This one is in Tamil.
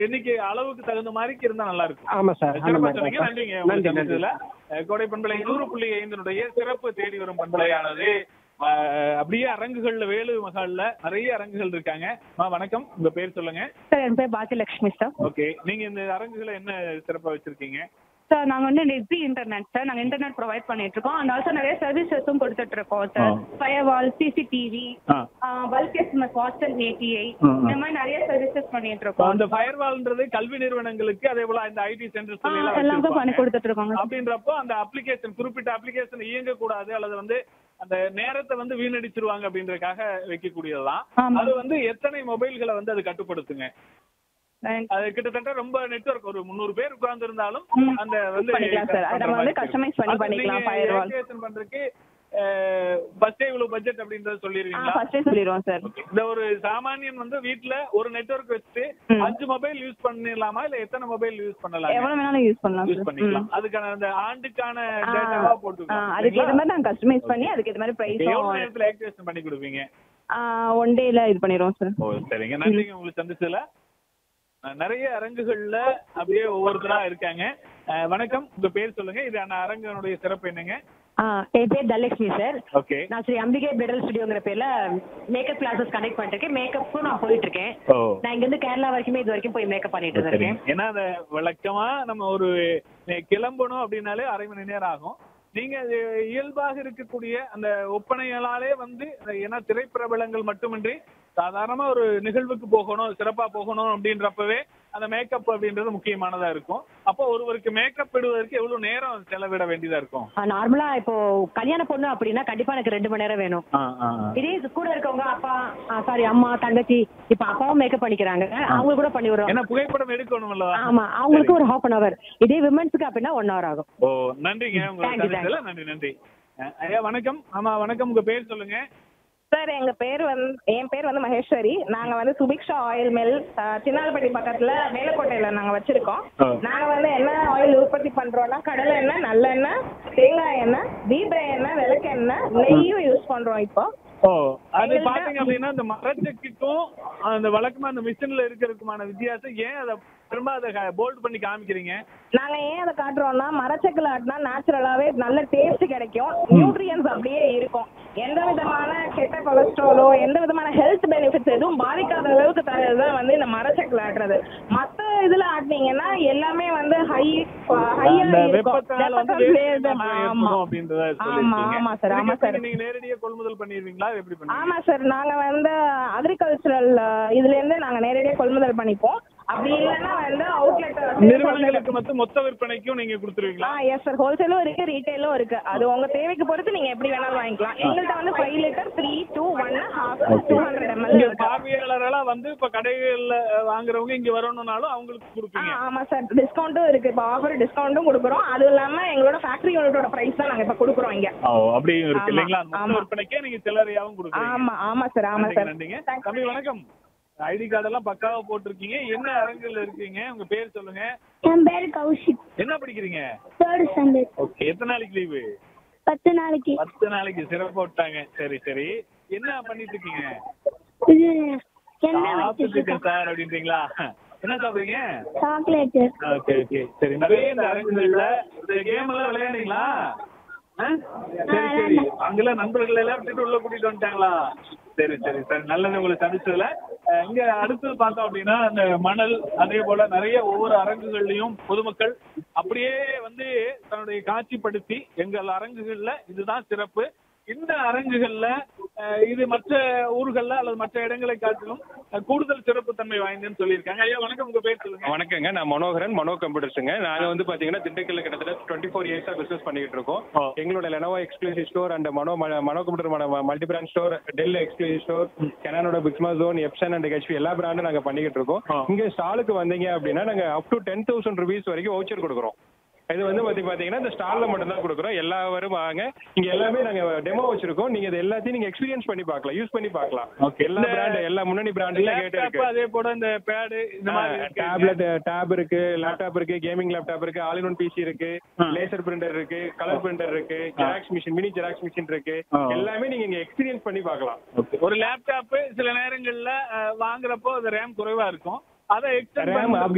எண்ணிக்கை அளவுக்கு தகுந்த மாதிரி இருந்தா நல்லா இருக்கும் ஆமா சார் அந்த சிறப்பா மாதிரி சொன்னீங்க தான் நன்றிங்க சார். உங்களுக்கு நன்றி நன்றி சந்திச்சதுல. அஹ், கோடை பண்பலை நூறு புள்ளி ஐந்தினுடைய சிறப்பு தேடி வரும் பண்பலையானது அஹ், அப்படியே அரங்குகள்ல வேலு மகால்ல நிறைய அரங்குகள் இருக்காங்க அம்மா, வணக்கம் உங்க பேர் சொல்லுங்க சார் என் பேர் பாக்கியலட்சுமி சார் ஓகே நீங்க இந்த அரங்குகளை என்ன சிறப்பா வச்சிருக்கீங்க சார் நாங்க வந்து நெட்பி இன்டர்நெட் சார் நாங்க இன்டர்நெட் ப்ரொவைட் பண்ணிட்டு இருக்கோம் அண்ட் ஆல்சோ நிறைய சர்வீசஸும் கொடுத்துட்டு இருக்கோம் சார் ஆ. ஃபயர் வால் சிசிடிவி ஆ. பல்க் எஸ்எம்எஸ் வாட்ஸ்அப் ஏடிஐ ஆ, ஆ. இந்த மாதிரி நிறைய சர்வீசஸ் பண்ணிட்டு இப்போ இருக்கோம் அந்த ஃபயர்வால்ன்றது கல்வி நிறுவனங்களுக்கு அதே போல இந்த ஐடி சென்டர்ஸ் ஆ, எல்லாருக்கும் பண்ணி கொடுத்துட்டு இருக்கோங்க அப்படின்றப்போ அந்த அப்ளிகேஷன் குறிப்பிட்ட அப்ளிகேஷன் இயங்க கூடாது அல்லது வந்து அந்த நேரத்தை வந்து வீணடிச்சிருவாங்க அப்படின்றதுக்காக வைக்கக்கூடியதுதான் ஆமா. அது வந்து எத்தனை மொபைல்களை வந்து அது கட்டுப்படுத்துங்க And- அது கிட்டத்தட்ட ரொம்ப நெட்வொர்க் ஒரு முந்நூறு பேர் உட்கார்ந்து இருந்தாலும் ம். அந்த வந்து பண்ணிக்கலாம் sir. அதை நம்ம வந்து customize பண்ணி பண்ணிக்கலாம் firewall. ஆக்டிவேஷன் பண்றதுக்கு பஸ்ஸே இவ்வளவு பட்ஜெட் அப்படின்றத ஆ சொல்லிருவீங்களா ஃபர்ஸ்டே சொல்லிடுவோம் சார் Okay. இந்த ஒரு சாமானியன் வந்து வீட்ல ஒரு நெட்வொர்க் வச்சுட்டு ம். அஞ்சு மொபைல் யூஸ் பண்ணிடலாமா இல்ல எத்தனை மொபைல் யூஸ் பண்ணலாம் எவ்வளவு வேணாலும் யூஸ் பண்ணலாம் யூஸ் சார் பண்ணிக்கலாம் அதுக்கான அந்த ஆண்டுக்கான ஆ, டேட்டாவா ஆ, போட்டுக்கலாம் அதுக்கு ஏற்ற மாதிரி நாங்க கஸ்டமைஸ் பண்ணி அதுக்கு ஏற்ற மாதிரி எவ்வளவு ப்ரைஸும் நேரத்துல ஆக்டிவேஷன் பண்ணி கொடுப்பீங்க ஒன் டேல இது பண்ணிடுவோம் சார் ஓ சரிங்க நன்றிங்க உங்களுக்கு சந்திச்சதுல அஹ், நிறைய அரங்குகள்ல அப்படியே ஒவ்வொருத்தரா இருக்காங்க அஹ், வணக்கம் உங்க பேர் சொல்லுங்க இது அந்த அரங்கனுடைய சிறப்பு என்னங்க ஆ, என் பேர் தனலட்சுமி சார் ஓகே நான் ஸ்ரீ அம்பிகை பிரைடல் ஸ்டுடியோங்கிற பேர்ல மேக்கப் கிளாஸஸ் கனெக்ட் பண்ணிருக்கேன் மேக்கப்புக்கும் நான் போயிட்டு இருக்கேன் ஓ நான் இங்க இருந்து கேரளா வரைக்குமே இது வரைக்கும் போய் மேக்கப் பண்ணிட்டு இருக்கேன் ஏன்னா அத வழக்கமா நம்ம ஒரு நே- கிளம்பணும் அப்படின்னாலே அரை மணி நேரம் ஆகும் நீங்க அது இயல்பாக இருக்கக்கூடிய அந்த ஒப்பனைகளாலே வந்து ஏன்னா திரைப்பிரபலங்கள் மட்டுமின்றி சாதாரணமா ஒரு நிகழ்வுக்கு போகணும் சிறப்பா போகணும் அப்படின்றப்பவே அந்த மேக்கப் அப்படின்றது முக்கியமானதா இருக்கும் அப்போ ஒருவருக்கு மேக்கப் இடுவதற்கு எவ்வளவு நேரம் செலவிட வேண்டியதா இருக்கும் நார்மலா இப்போ கல்யாண பொண்ணு அப்படின்னா கண்டிப்பா எனக்கு ரெண்டு மணி நேரம் வேணும் ஆ, ஆ, ஆ. இதே இது கூட இருக்கவங்க அப்பா சாரி அம்மா தங்கச்சி இப்ப அப்பாவும் மேக்கப் பண்ணிக்கிறாங்க அவங்க கூட பண்ணி விடுறோம் ஏன்னா புகைப்படம் எடுக்கணும் அல்லவா ஆமா அவங்களுக்கு ஒரு ஹாஃப் அன் அவர் இதே விமன்ஸுக்கு அப்படின்னா ஒன் ஹவர் ஆகும் ஓ நன்றிங்க Thank உங்களுக்கு you, thank சந்திச்சதுல நன்றி நன்றி அஹ், ஐயா வணக்கம் ஆமா வணக்கம் உங்க பேர் சொல்லுங்க சார் எங்க பேர் வந்து என் பேர் வந்து மகேஸ்வரி நாங்க வந்து சுபிக்ஷா ஆயில் மில் சின்னாலப்பட்டி பக்கத்துல மேலக்கோட்டையில நாங்க வச்சிருக்கோம் ஆ. நாங்க வந்து என்ன ஆயில் உற்பத்தி பண்றோம்னா கடலை எண்ணெய் நல்லெண்ணெய் தேங்காய் எண்ணெய் தீப எண்ணெய் விளக்கெண்ணெய் நெய்யும் யூஸ் பண்றோம் இப்போ ஓ அது எங்கள்ட்ட- பாத்தீங்க அப்படின்னா அந்த மரச்செக்குக்கும் அந்த வழக்கமா அந்த மிஷின்ல இருக்கிறதுக்குமான வித்தியாசம் ஏன் அதை திரும்ப அதை போல்ட் பண்ணி காமிக்கிறீங்க நாங்க ஏன் அதை காட்டுறோம்னா மரச்செக்கில் ஆட்டினா நேச்சுரலாவே நல்ல டேஸ்ட் கிடைக்கும் நியூட்ரியன்ஸ் அப்படியே இருக்கும் எந்த விதமான கெட்ட கொலஸ்ட்ராலோ எந்த விதமான ஹெல்த் பெனிஃபிட்ஸ் எதுவும் பாதிக்காத அளவுக்கு தரதுதான் வந்து இந்த மரச்செக்கில் ஆட்டுறது மத்த இதுல ஆட்டினீங்கன்னா எல்லாமே வந்து ஹை ஹையா அந்த இருக்கும் வெப்பத்தினால வந்து வெப்பத்தால் வேர்வை வேர்வை, ஏற்படும் ஆமா அப்படின்றத ஆமா சொல்லிருக்கீங்க. ஆமா சார் ஆமா இதுக்கு சார் எப்படி நீங்க நேரடியா கொள்முதல் பண்ணிடுவீங்களா அது எப்படி பண்ணுவீங்க ஆமா சார் நாங்க வந்து அக்ரிகல்ச்சரல் இதுல இருந்து நாங்க நேரடியாக கொள்முதல் பண்ணிப்போம் அப்படி இல்லைன்னா வந்து அவுட்லெட் நிறுவனங்களுக்கு மட்டும் மொத்த விற்பனைக்கும் நீங்க கொடுத்துருவீங்களா ஆ எஸ் சார் ஹோல்சேலும் இருக்கு ரீட்டைலும் இருக்கு அது உங்க தேவைக்கு பொறுத்து நீங்க எப்படி வேணாலும் வாங்கிக்கலாம் எங்கள்கிட்ட வந்து five litre three two one half two hundred ML இங்க இருக்கு பார்வையாளரெல்லாம் வந்து இப்ப கடைகள்ல அஹ், வாங்குறவங்க இங்க வரணும்னாலும் அவங்களுக்கு ஆ கொடுப்பீங்க ஆமா சார் டிஸ்கவுண்ட்டும் இருக்கு இப்போ ஆஃபர் டிஸ்கவுண்ட்டும் கொடுக்குறோம் அதுவும் இல்லாம எங்களோட ஃபேக்டரி யூனிட்டோட பிரைஸ் தான் நாங்க இப்ப கொடுக்குறோம் இங்க ஓ அப்படியும் இருக்கு ஆமா, இல்லைங்களா மொத்த ஆமா. விற்பனைக்கே நீங்க சில்லறையாவும் கொடுக்குறீங்க ஆமா ஆமா சார் ஆமா நன்றிங்க, சார் நன்றிங்க தம்பி வணக்கம் ஐடி கார்டெல்லாம் பக்காவா போட்டிருக்கீங்க என்ன அரங்குல இருக்கீங்க உங்க பேர் சொல்லுங்க என் பேரு கௌஷிக் என்ன படிக்கிறீங்க தேர்ட் ஸ்டாண்டர்ட் ஓகே எத்தனை நாளைக்கு லீவு பத்து நாளைக்கு பத்து நாளைக்கு சிறப்பு விட்டாங்க சரி சரி என்ன பண்ணிட்டு இருக்கீங்க இது என்ன சாப்பிட்டுருக்கேன் சார் அப்படின்றீங்களா என்ன சாப்பிடுறீங்க சாக்லேட் ஓகே ஓகே சரி நிறைய இந்த அரங்குகள்ல இந்த கேம் எல்லாம் விளையாடுறீங்களா ஆ? சரி சரி அங்கெல்லாம் நண்பர்கள் எல்லாம் விட்டுட்டு உள்ள கூட்டிட்டு வந்துட்டாங்களா சரி சரி சரி நல்லது உங்களுக்கு சந்திச்சதுல அஹ், இங்க அடுத்தது பார்த்தோம் அப்படின்னா அந்த மணல் அதே போல நிறைய ஒவ்வொரு அரங்குகள்லயும் பொதுமக்கள் அப்படியே வந்து தன்னுடைய காட்சிப்படுத்தி எங்கள் அரங்குகள்ல இதுதான் சிறப்பு இந்த அரங்குகள்ல அஹ், இது மற்ற ஊர்கள்ல அல்லது மற்ற இடங்களை காட்டிலும் அஹ், கூடுதல் சிறப்பு தன்மை வாய்ந்ததுன்னு சொல்லியிருக்காங்க ஐயா வணக்கம் உங்க பேர் சொல்லுங்க வணக்கங்க நான் மனோகரன் மனோ கம்ப்யூட்டர்ஸுங்க நாங்க வந்து பாத்தீங்கன்னா திண்டுக்கல்ல கிட்டத்தட்ட டுவெண்ட்டி ஃபோர் இயர்ஸா பிசினஸ் பண்ணிட்டு இருக்கோம் ஓ. எங்களோட Lenovo exclusive store and Mano Mano computer multi brand store Dell exclusive store கெனானோட Pixma zone Epson and HP எல்லா பிராண்டும் நாங்க பண்ணிக்கிட்டு இருக்கோம் ஆ. இங்க ஸ்டாலுக்கு வந்தீங்க அப்படின்னா நாங்க up to ten thousand rupees வரைக்கும் வவுச்சர் கொடுக்குறோம் இது வந்து பத்தி பாத்தீங்கன்னா இந்த ஸ்டால்ல மட்டும் தான் கொடுக்குறோம் எல்லாரும் வாங்க இங்க எல்லாமே நாங்க டெமோ வச்சிருக்கோம் நீங்க இது எல்லாத்தையும் நீங்க எக்ஸ்பீரியன்ஸ் பண்ணி பார்க்கலாம் யூஸ் பண்ணி பார்க்கலாம் Okay. எல்லா இந்த பிராண்ட் எல்லா முன்னணி பிராண்ட்ல கேட்டு லேப்டாப் இருக்கு அதே போல இந்த பேடு இந்த மாதிரி இருக்கு. டேப்லெட் டேப் இருக்கு லேப்டாப் இருக்கு கேமிங் லேப்டாப் இருக்கு ஆல் இன் ஒன் பிசி இருக்கு ஆ. லேசர் பிரிண்டர் இருக்கு கலர் பிரிண்டர் இருக்கு Xerox machine mini Xerox machine இருக்கு ஆ. எல்லாமே நீங்க இங்க எக்ஸ்பீரியன்ஸ் பண்ணி பார்க்கலாம் ஒரு லேப்டாப் சில நேரங்கள்ல அஹ், வாங்குறப்போ அது ரேம் குறைவா இருக்கும் அதை RAM எக்ஸ்டெண்ட்